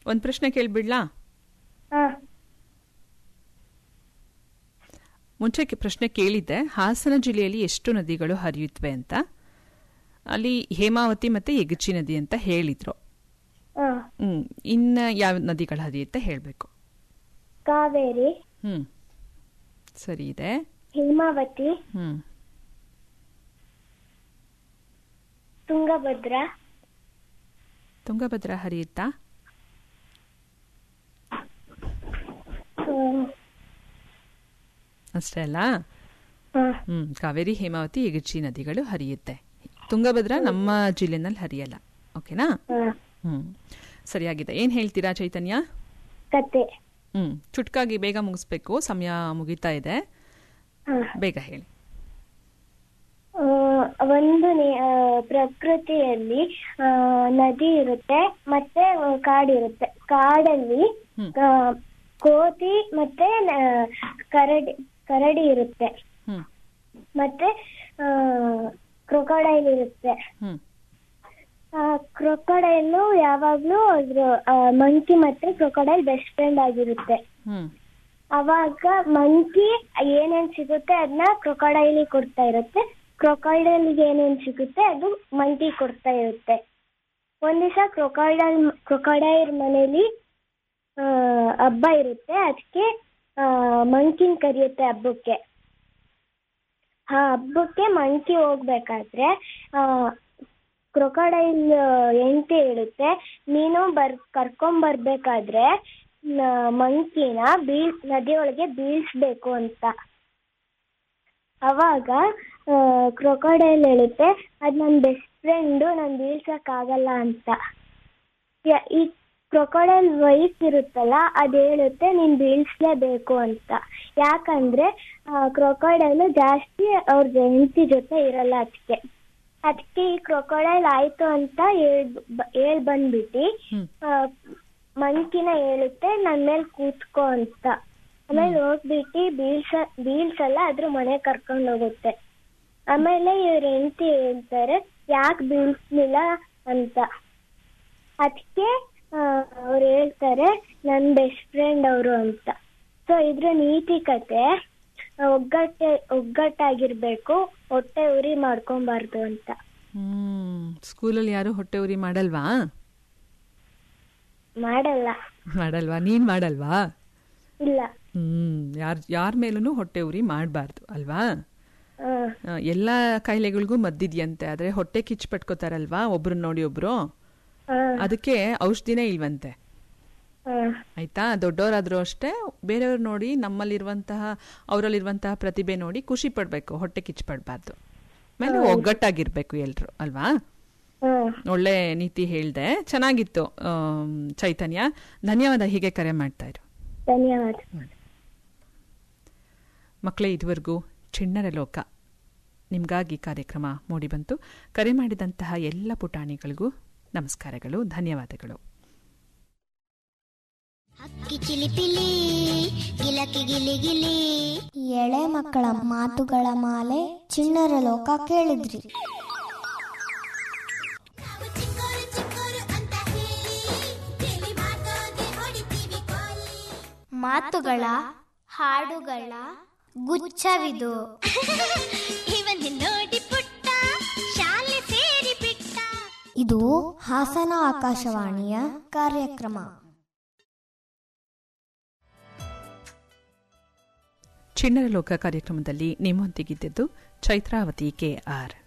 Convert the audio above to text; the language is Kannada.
ಒಂದು ಪ್ರಶ್ನೆ ಕೇಳ್ಬಿಡ್ಲಾ ಹಾ ಮುಂಚೆ ಕೆ- ಪ್ರಶ್ನೆ ಕೇಳಿದ್ದೆ ಹಾಸನ ಜಿಲ್ಲೆಯಲ್ಲಿ ಎಷ್ಟು ನದಿಗಳು ಹರಿಯುತ್ತವೆ ಅಂತ ಅಲ್ಲಿ ಹೇಮಾವತಿ ಮತ್ತೆ ಯಗಚಿ ನದಿ ಅಂತ ಹೇಳಿದ್ರು ಹಾ ಹ್ಮ್ ಇನ್ನ ಯಾವ ನದಿಗಳು ಹರಿಯುತ್ತೆ ಹೇಳಬೇಕು ಕಾವೇರಿ ಹ್ಮ್ ಸರಿ ಇದೆ ಹೇಮಾವತಿ ಹ್ಮ್ ತುಂಗಭದ್ರಾ ತುಂಗಭದ್ರಾ ಹರಿಯುತ್ತಾ ಹ್ಮ್. ಅಷ್ಟೇ ಅಲ್ಲ ಹಾ ಹ್ಮ್ ಕಾವೇರಿ ಹೇಮಾವತಿ ಯಗಚಿ ನದಿಗಳು ಹರಿಯುತ್ತೆ ತುಂಗಭದ್ರಾ ನಮ್ಮ ಜಿಲ್ಲೆನಲ್ಲಿ ಹರಿಯಲ್ಲ ಓಕೆನಾ ಹಾ ಹ್ಮ್ ಸರಿಯಾಗಿದೆ ಏನ್ ಹೇಳ್ತೀರಾ ಚೈತನ್ಯ ಕತೆ ಹ್ಮ್ ಚುಟ್ಕಾಗಿ ಬೇಗ ಮುಗಿಸ್ಬೇಕು ಸಮಯ ಮುಗಿತಾ ಇದೆ ಹಾ ಬೇಗ ಹೇಳಿ ಆ, ಒಂದು ನಿ- ಆ, ಪ್ರಕೃತಿಯಲ್ಲಿ ಆ, ನದಿ ಇರುತ್ತೆ ಮತ್ತೆ ಆ, ಕಾಡಿರುತ್ತೆ ಕಾಡಲ್ಲಿ ಹ್ಮ್. ಆ, ಕೋತಿ ಮತ್ತೆ ಆ, ಕರಡಿ ಕರಡಿ ಇರುತ್ತೆ ಹ್ಮ್ ಮತ್ತೆ ಕ್ರೊಕೊಡೈಲ್ ಇರುತ್ತೆ ಹ್ಮ್ ಕ್ರೊಕೊಡೈಲ್ ಯಾವಾಗ್ಲೂ ಅದ್ರ ಮಂಕಿ ಮತ್ತೆ ಕ್ರೊಕೊಡೈಲ್ ಬೆಸ್ಟ್ ಫ್ರೆಂಡ್ ಆಗಿರುತ್ತೆ ಹ್ಮ್ ಅವಾಗ ಮಂಕಿ ಏನೇನ್ ಸಿಗುತ್ತೆ ಅದನ್ನ ಕ್ರೊಕೊಡೈಲಿ ಕೊಡ್ತಾ ಇರುತ್ತೆ ಕ್ರೊಕೊಡೈಲ್ಗೆ ಏನೇನ್ ಸಿಗುತ್ತೆ ಅದು ಮಂಕಿ ಕೊಡ್ತಾ ಇರುತ್ತೆ ಒಂದ್ ದಿವಸ ಕ್ರೊಕೊಡೈಲ್ ಕ್ರೊಕೊಡೈಲ್ ಮನೇಲಿ ಆ, ಹಬ್ಬ ಇರುತ್ತೆ ಅದಕ್ಕೆ ಮಂಕಿನ್ ಕರೆಯುತ್ತೆ ಹಬ್ಬಕ್ಕೆ ಆ ಹಬ್ಬಕ್ಕೆ ಮಂಕಿ ಹೋಗ್ಬೇಕಾದ್ರೆ ಕ್ರೊಕೊಡೈಲ್ ಹೆಂಡತಿ ಹೇಳುತ್ತೆ ನೀನು ಬರ್ ಕರ್ಕೊಂಬರ್ಬೇಕಾದ್ರೆ ನ- ಮಂಕಿನ ಬೀಳ್ ನದಿಯೊಳಗೆ ಬೀಳ್ಸ್ಬೇಕು ಅಂತ ಅವಾಗ ಕ್ರೊಕೊಡೈಲ್ ಹೇಳುತ್ತೆ ಅದು ನನ್ನ ಬೆಸ್ಟ್ ಫ್ರೆಂಡು ನಾನು ಬೀಳ್ಸಕ್ಕಾಗಲ್ಲ ಅಂತ ಯ- ಈ ಕ್ರೊಕೊಡೈಲ್ ವೈಫ್ ಇರುತ್ತಲ್ಲ ಅದು ಹೇಳುತ್ತೆ ನೀನು ಬೀಳ್ಸ್ಲೇಬೇಕು ಅಂತ ಯಾಕಂದ್ರೆ ಕ್ರೊಕೊಡೈಲ್ ಜಾಸ್ತಿ ಅವ್ರ ಹೆಂಡತಿ ಜೊತೆ ಇರಲ್ಲ ಅದಕ್ಕೆ ಅದಕ್ಕೆ ಈ ಕ್ರೊಕೊಡೈಲ್ ಆಯ್ತು ಅಂತ ಹೇಳ್ ಹೇಳ್ ಬಂದ್ಬಿಟ್ಟು ಹ್ಮ್ ಆ, ಮಂಕಿನ ಹೇಳುತ್ತೆ ನನ್ನ ಮೇಲೆ ಕೂತ್ಕೋ ಅಂತ ಆಮೇಲೆ ಹೋಗ್ಬಿಟ್ಟು ಬೀಳ್ಸ ಬೀಳ್ಸಲ್ಲ ಅದ್ರ ಮನೆ ಕರ್ಕೊಂಡು ಹೋಗುತ್ತೆ ಆಮೇಲೆ ಇವ್ರ ಹೆಂಡತಿ ಹೇಳ್ತಾರೆ ಯಾಕೆ ಬೀಳ್ಸ್ಲಿಲ್ಲ ಅಂತ ಅದಕ್ಕೆ ಅವ್ರು ಹೇಳ್ತಾರೆ ನನ್ನ ಬೆಸ್ಟ್ ಫ್ರೆಂಡ್ ಅವರು ಅಂತ ಸೊ ಇದ್ರ ನೀತಿ ಕತೆ ಒಗ್ಗಟ್ಟೆ ಒಗ್ಗಟ್ಟಾಗಿರ್ಬೇಕು ಹೊಟ್ಟೆ ಉರಿ ಮಾಡ್ಕೊಬಾರ್ದು ಅಂತ ಹ್ಮ್ ಸ್ಕೂಲಲ್ಲಿ ಯಾರು ಹೊಟ್ಟೆ ಉರಿ ಮಾಡಲ್ವಾ ಮಾಡಲ್ಲ ಮಾಡಲ್ವಾ ನೀನ್ ಮಾಡಲ್ವಾ ಇಲ್ಲ ಹ್ಮ್ ಯಾರ್ ಯಾರ ಮೇಲೂ ಹೊಟ್ಟೆ ಉರಿ ಮಾಡಬಾರ್ದು ಅಲ್ವಾ ಆ, ಆ, ಎಲ್ಲ ಕಾಯಿಲೆಗಳಿಗೂ ಮದ್ದಿದ್ಯಂತೆ ಆದ್ರೆ ಹೊಟ್ಟೆ ಕಿಚ್ಚು ಪಟ್ಕೋತಾರಲ್ವಾ ಒಬ್ರನ್ನ ನೋಡಿ ಒಬ್ರು ಆ, ಅದಕ್ಕೆ ಔಷಧಿನೇ ಇಲ್ವಂತೆ ಆ, ಆಯ್ತಾ ದೊಡ್ಡವರಾದ್ರೂ ಅಷ್ಟೇ ಬೇರೆಯವ್ರು ನೋಡಿ ನಮ್ಮಲ್ಲಿರುವಂತಹ ಅವರಲ್ಲಿರುವಂತಹ ಪ್ರತಿಭೆ ನೋಡಿ ಖುಷಿ ಪಡ್ಬೇಕು ಹೊಟ್ಟೆ ಕಿಚ್ಚು ಪಡ್ಬಾರ್ದು ಆಮೇಲೆ ಒಗ್ಗಟ್ಟಾಗಿರ್ಬೇಕು ಎಲ್ರು ಅಲ್ವಾ ಆ. ಒಳ್ಳೆ ನೀತಿ ಹೇಳ್ದೆ ಚೆನ್ನಾಗಿತ್ತು ಆಮ್, ಚೈತನ್ಯ ಧನ್ಯವಾದ ಹೀಗೆ ಕರೆ ಮಾಡ್ತಾ ಇರು ಧನ್ಯವಾದ ಮಕ್ಕಳೇ ಇದುವರೆಗೂ ಚಿಣ್ಣರ ಲೋಕ ನಿಮಗಾಗಿ ಕಾರ್ಯಕ್ರಮ ಮೂಡಿಬಂತು ಕರೆ ಮಾಡಿದಂತಹ ಎಲ್ಲ ಪುಟಾಣಿಗಳಿಗೂ ನಮಸ್ಕಾರಗಳು ಧನ್ಯವಾದಗಳು ಅಕ್ಕಿ ಚಿಲಿಪಿಲಿ ಗಿಲಕಿ ಗಿಲಿ ಗಿಲಿ ಎಳೆ ಮಕ್ಕಳ ಮಾತುಗಳ ಮಾಲೆ ಚಿಣ್ಣರ ಲೋಕ ಕೇಳಿದ್ರಿ ನಾವು ಚಿಕ್ಕೋರು ಚಿಕ್ಕೋರು ಅಂತ ಹೇಳಿ ಕೇಳಿ ಮಾತೋದೆ ಹೊಡಿತೀವಿ ಕೋಲಿ ಮಾತುಗಳ ಹಾಡುಗಳ ಗುಚ್ಛವಿದು ಇವನ್ ನೋಡಿ ಪುಟ್ಟ ಶಾಲೆ ಸೇರಿ ಬಿಟ್ಟ ಇದು ಹಾಸನ ಆಕಾಶವಾಣಿಯ ಕಾರ್ಯಕ್ರಮ ಚಿಣ್ಣರ ಲೋಕ ಕಾರ್ಯಕ್ರಮದಲ್ಲಿ ನಿಮ್ಮೊಂದಿಗಿದ್ದದ್ದು ಚೈತ್ರಾವತಿ ಕೆ ಆರ್